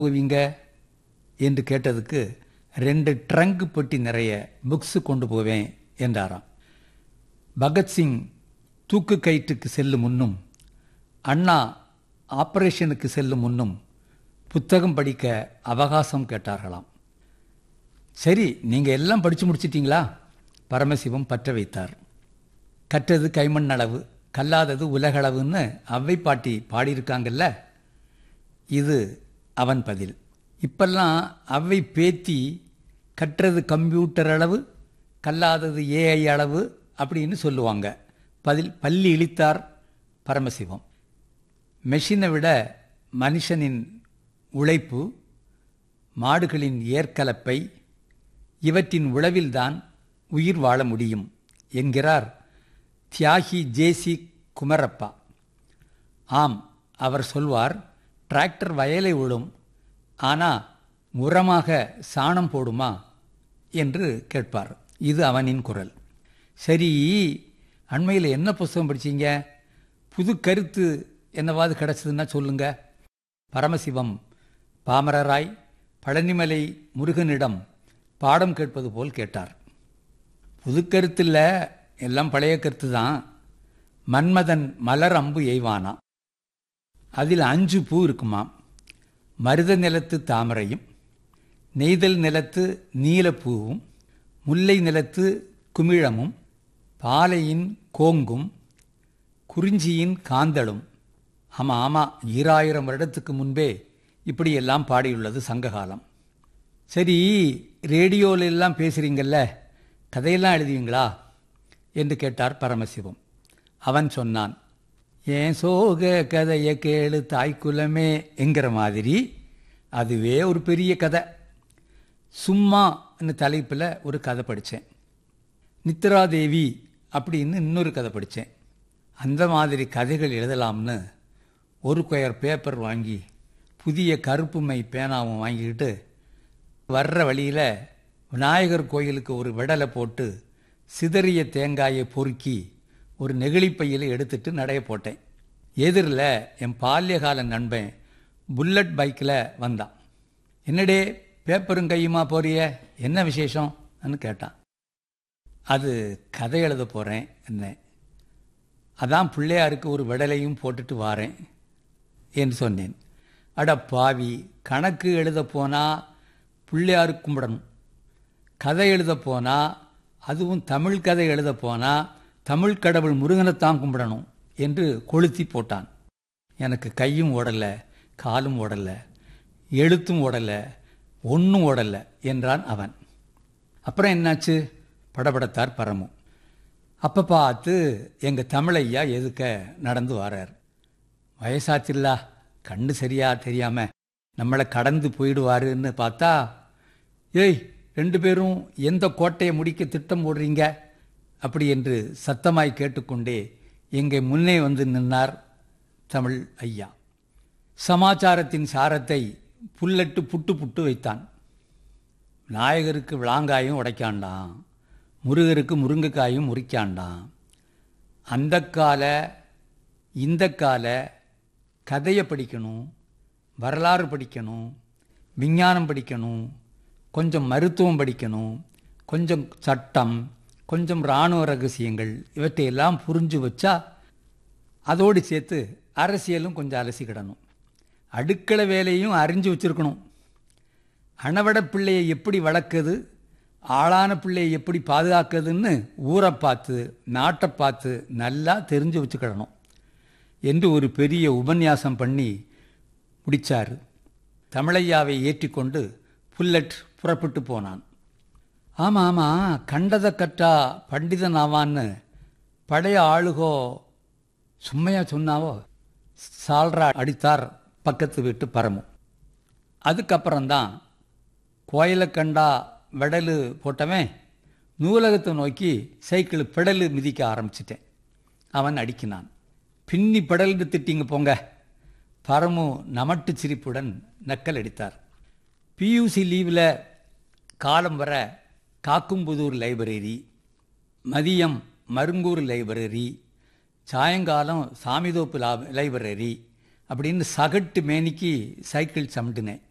போவீங்க என்று கேட்டதுக்கு ரெண்டு ட்ரங்க் பெட்டி நிறைய புக்ஸ் கொண்டு போவேன் என்றாராம் பகத்சிங் தூக்கு கயிற்றுக்கு செல்லும் முன்னும் அண்ணா ஆபரேஷனுக்கு செல்லும் முன்னும் புத்தகம் படிக்க அவகாசம் கேட்டார்களாம் சரி நீங்கள் எல்லாம் படித்து முடிச்சிட்டீங்களா பரமசிவம் பற்ற வைத்தார் கற்றது கைமண் அளவு கல்லாதது உலகளவுன்னு அவ்வை பாட்டி பாடியிருக்காங்கல்ல இது அவன் பதில் இப்பெல்லாம் அவ்வை பேத்தி கற்றது கம்ப்யூட்டர் அளவு கல்லாதது ஏஐ அளவு அப்படின்னு சொல்லுவாங்க பதில் பள்ளி இழித்தார் பரமசிவம் மெஷினை விட மனுஷனின் உழைப்பு மாடுகளின் ஏற்கலப்பை இவற்றின் உழவில்தான் உயிர் வாழ முடியும் என்கிறார் தியாகி ஜேசி குமரப்பா ஆம் அவர் சொல்வார் டிராக்டர் வயலை விழும் ஆனால் உரமாக சாணம் போடுமா என்று கேட்பார் இது அவனின் குரல் சரி அண்மையில் என்ன புஸ்தகம் படிச்சீங்க புது கருத்து என்னவாது கிடச்சதுன்னா சொல்லுங்க பரமசிவம் பாமரராய் பழனிமலை முருகனிடம் பாடம் கேட்பது போல் கேட்டார் புது கருத்தில் எல்லாம் பழைய கருத்து தான் மன்மதன் மலர் அம்பு எய்வானா அதில் அஞ்சு பூ இருக்குமாம் மருத நிலத்து தாமரையும் நெய்தல் நிலத்து நீலப்பூவும் முல்லை நிலத்து குமிழமும் பாலையின் கோங்கும் குறிஞ்சியின் காந்தளும் ஆமாம் ஆமாம் ஈராயிரம் வருடத்துக்கு முன்பே இப்படியெல்லாம் பாடியுள்ளது சங்ககாலம் சரி ரேடியோவில் எல்லாம் பேசுகிறீங்கல்ல கதையெல்லாம் எழுதுவீங்களா என்று கேட்டார் பரமசிவம் அவன் சொன்னான் ஏன் சோக கதையை கேளு தாய்க்குலமே என்கிற மாதிரி அதுவே ஒரு பெரிய கதை சும்மான்னு தலைப்பில் ஒரு கதை படித்தேன் நித்ராதேவி அப்படின்னு இன்னொரு கதை படித்தேன் அந்த மாதிரி கதைகள் எழுதலாம்னு ஒரு கொயர் பேப்பர் வாங்கி புதிய கருப்பு மை பேனாவும் வாங்கிக்கிட்டு வர்ற வழியில் விநாயகர் கோயிலுக்கு ஒரு விடலை போட்டு சிதறிய தேங்காயை பொறுக்கி ஒரு நெகிழிப்பையில் எடுத்துட்டு நடைய போட்டேன் எதிரில் என் பால்யகால நண்பன் புல்லட் பைக்கில் வந்தான் என்னடே பேப்பரும் கையுமா போறிய என்ன விசேஷம்னு கேட்டான் அது கதை எழுத போகிறேன் என்ன அதான் பிள்ளையாருக்கு ஒரு விடலையும் போட்டுட்டு வாரேன் என்று சொன்னேன் அட பாவி கணக்கு எழுத போனால் பிள்ளையாருக்கு கும்பிடணும் கதை எழுத போனால் அதுவும் தமிழ் கதை எழுத போனால் தமிழ் கடவுள் முருகனைத்தான் கும்பிடணும் என்று கொளுத்தி போட்டான் எனக்கு கையும் ஓடலை காலும் ஓடலை எழுத்தும் ஓடலை ஒன்றும் ஓடலை என்றான் அவன் அப்புறம் என்னாச்சு படபடத்தார் பரமு அப்போ பார்த்து எங்கள் தமிழையா எதுக்க நடந்து வரார் வயசாச்சில்லா கண்ணு சரியா தெரியாம நம்மளை கடந்து போயிடுவாருன்னு பார்த்தா ஏய் ரெண்டு பேரும் எந்த கோட்டையை முடிக்க திட்டம் போடுறீங்க அப்படி என்று சத்தமாய் கேட்டுக்கொண்டே எங்கே முன்னே வந்து நின்னார் தமிழ் ஐயா சமாச்சாரத்தின் சாரத்தை புல்லட்டு புட்டு புட்டு வைத்தான் நாயகருக்கு விளாங்காயும் உடைக்காண்டான் முருகருக்கு முருங்கைக்காயும் முறிக்காண்டான் அந்த கால இந்த கால கதையை படிக்கணும் வரலாறு படிக்கணும் விஞ்ஞானம் படிக்கணும் கொஞ்சம் மருத்துவம் படிக்கணும் கொஞ்சம் சட்டம் கொஞ்சம் இராணுவ ரகசியங்கள் இவற்றையெல்லாம் புரிஞ்சு வச்சா அதோடு சேர்த்து அரசியலும் கொஞ்சம் அலசிக்கிடணும் அடுக்களை வேலையும் அறிஞ்சு வச்சுருக்கணும் அணவட பிள்ளையை எப்படி வளர்க்குது ஆளான பிள்ளையை எப்படி பாதுகாக்குதுன்னு ஊரை பார்த்து நாட்டை பார்த்து நல்லா தெரிஞ்சு வச்சுக்கிடணும் என்று ஒரு பெரிய உபன்யாசம் பண்ணி முடித்தார் தமிழையாவை ஏற்றிக்கொண்டு புல்லட் புறப்பட்டு போனான் ஆமாம் ஆமாம் கண்டதை கற்றா பண்டிதன் ஆவான்னு பழைய ஆளுகோ சும்மையா சொன்னாவோ சால்ரா அடித்தார் பக்கத்து வீட்டு பரமும் அதுக்கப்புறம்தான் கோயிலை கண்டா விடலு போட்டவன் நூலகத்தை நோக்கி சைக்கிள் பெடலு மிதிக்க ஆரம்பிச்சிட்டேன் அவன் அடிக்கினான் பின்னி பெடல்னு திட்டிங்க போங்க பரமு நமட்டு சிரிப்புடன் நக்கல் அடித்தார் பியூசி லீவில் காலம் வர காக்கும்புதூர் லைப்ரரி மதியம் மருங்கூர் லைப்ரரி சாயங்காலம் சாமிதோப்பு லைப்ரரி அப்படின்னு சகட்டு மேனிக்கு சைக்கிள் சமட்டினேன்